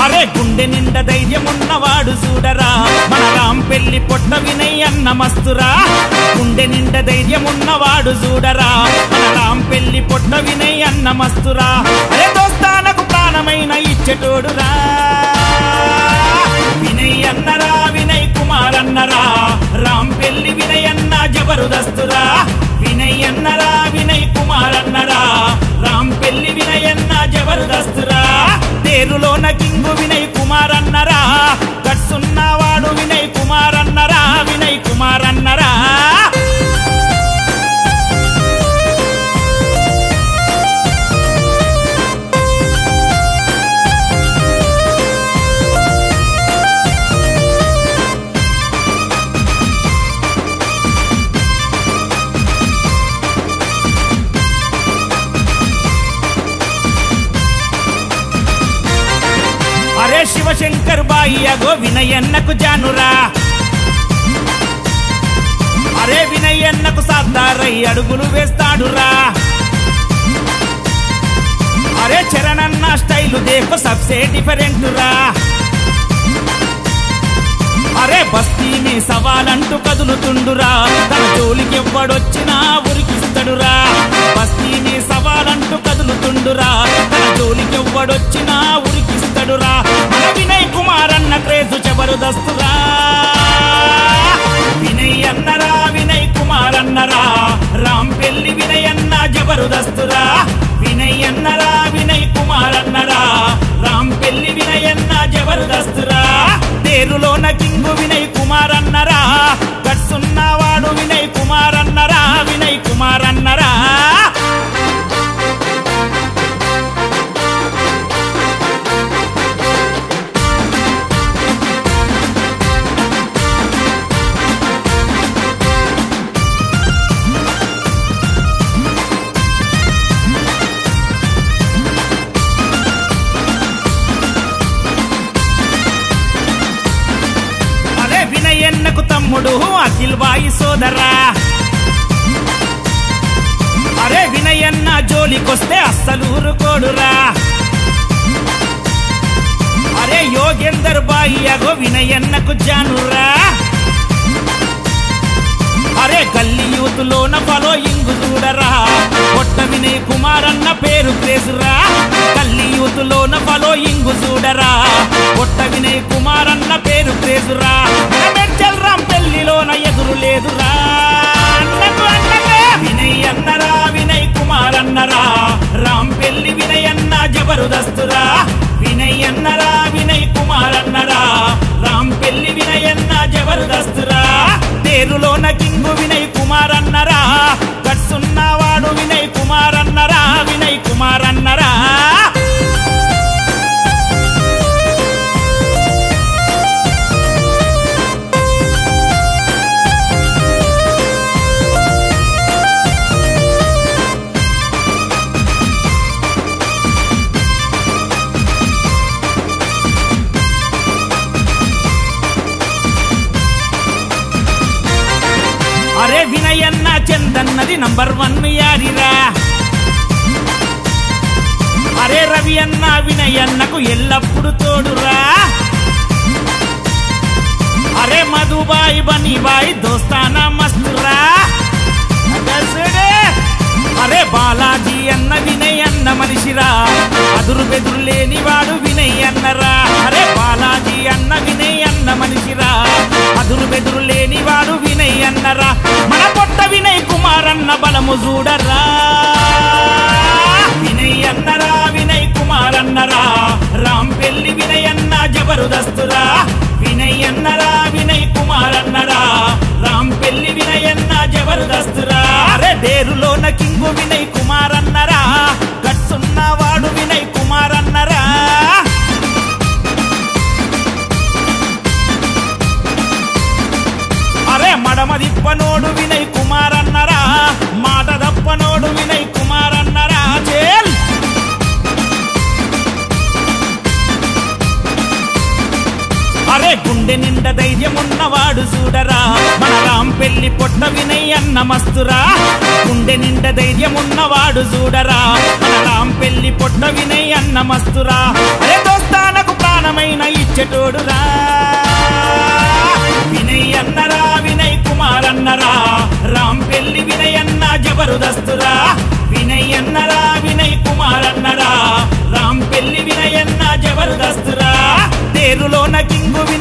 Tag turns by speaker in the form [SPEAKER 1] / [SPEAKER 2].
[SPEAKER 1] అరే గుండె నిండా ధైర్యం ఉన్నవాడు చూడరా మన రాం పెళ్లి పొట్ట వినయ్ అన్న మస్తురా గుండె నిండా ధైర్యం ఉన్నవాడు చూడరా మన రాం పెళ్లి పొట్ట వినయ్ అన్న మస్తురా అరే దోస్తానకు ప్రాణమైన ఇచ్చేటోడురా వినయ్ అన్నరా వినయ్ కుమార్ అన్నరా రామ్ పెళ్లి వినయ్ అన్న జబరుదస్తురా వినయ్ అన్నరా వినయ్ కుమార్ అన్నరా రామ్ పెళ్లి వినయ్ అన్న జబరుదస్తురా తేరులోన కింగు వినయ్ కుమార్ అన్నరా గట్సున్నవాడు వినయ్ కుమార్ అన్నరా వినయ్ కుమార్ అన్నరా అరే శివశంకర్ బాయి అగో వినయన్నకు జానురా అరే వినయన్నకు సర్దారై అడుగులు వేస్తాడురా అరే చరణన్న స్టైలు దేకు సబ్సే డిఫరెంట్ రా అరే బస్తీని సవాలంటూ కదులుతుండురా తన జోలికి ఎవ్వడొచ్చినా ఉరికిస్తడురా బస్తీని సవాలంటూ కదులుతుండురా తన జోలికి ఎవ్వడొచ్చినా ఉరికిస్తడురా మన వినయ్ కుమార్ అన్న క్రేజు జబరుదస్తురా వినయ్ అన్నరా వినయ్ కుమార్ అన్నరా రామ్ పెళ్లి వినయ్ అన్న జబరుదస్తురా వినయ్ అన్నరా వినయ్ కుమార్ అన్నరా రామ్ పెళ్లి వినయ్ అన్న జబర్దస్తురా తేరులోన కింగు వినయ్ కుమార్ అన్నరా గట్సున్నవాడు వినయ్ కుమార్ అన్నరా వినయ్ కుమార్ అన్నరా అరే వినయన్నకు తమ్ముడు అఖిల్ బాయి సోదరా అరే వినయన్న జోలికొస్తే అస్సలు ఊరుకోడురా అరే యోగేందర్ బాయి అగో వినయన్నకు జానురా అరే గల్లీ యూత్లోన ఫలో ఇంగు చూడరా పొట్ట వినయ్ కుమార్ అన్న పేరు క్రేజురా గల్లీ యూత్లోన ఫలో ఇంగు చూడరా పొట్ట వినయ్ కుమార్ అన్న పేరు క్రేజురా మెడ్చల్ రామ్ పెళ్లిలోన ఎదురు లేదురా అన్నకు అన్నగా వినయ్ అన్నరా వినయ్ కుమార్ అన్నరా రామ్ పెళ్లి వినయ్ అన్న జబరుదస్తురా వినయ్ అన్నరా వినయ్ కుమార్ అన్నరా రామ్ పెళ్లి వినయ్ అన్న జబర్దస్తురా తేరులోన కింగు వినయ్ కుమార్ అన్నరా గట్సున్నవాడు వినయ్ కుమార్ అన్నరా వినయ్ కుమార్ అన్నరా అరే వినయన్న చందన్నది నంబర్ వన్ యారిరా అరే రవి అన్న వినయన్నకు ఎల్లప్పుడు తోడురా అరే మధుబాయి బనీబాయి దోస్తానా మస్తురా అగసుడే. అరే బాలాజీ అన్న వినయ్ అన్న మనిషిరా అదురు బెదురు లేని వాడు వినయ్ అన్నరా అరే బాలాజీ అన్న వినయ్ అన్న మనిషిరా అదురు బెదురు లేని వాడు వినయ్ అన్నరా మన పొట్ట వినయ్ కుమార్ అన్న బలము చూడరా వినయ్ అన్నరా వినయ్ కుమార్ అన్నరా రామ్ పెళ్లి వినయ్ అన్న జబరుదస్తురా వినయ్ అన్నరా వినయ్ కుమార్ అన్నరా రామ్ పెళ్లి వినయ్ అన్న జబర్దస్తురా అరే డేరులోన కింగు వినయ్ కుమార్ అన్నరా గట్సున్నవాడు వినయ్ కుమార్ అన్నరా అరే మడమ దిప్పనోడు వినయ్ కుమార్ అన్నరా మాట దప్పనోడు వినయ్ కుమార్ అన్నరా చేల్ అరే గుండె నిండా ధైర్యం ఉన్నవాడు చూడరా మన రామ్ పెళ్లి పొట్ట వినయ్ అన్న మస్తురా గుండె నిండా ధైర్యం ఉన్నవాడు చూడరా మన రామ్ పెళ్లి పొట్ట వినయ్ అన్న మస్తురా అరే దోస్తానకు ప్రాణం ప్రాణమైన ఇచ్చటోడురా వినయ్ అన్నరా వినయ్ కుమార్ అన్నరా రామ్ పెళ్లి వినయ్ అన్న జబరుదస్తురా వినయ్ అన్నరా వినయ్ కుమార్ అన్నరా రామ్ పెళ్లి వినయ్ అన్న జబరుదస్తురా తేరులోన కింగు వినయ్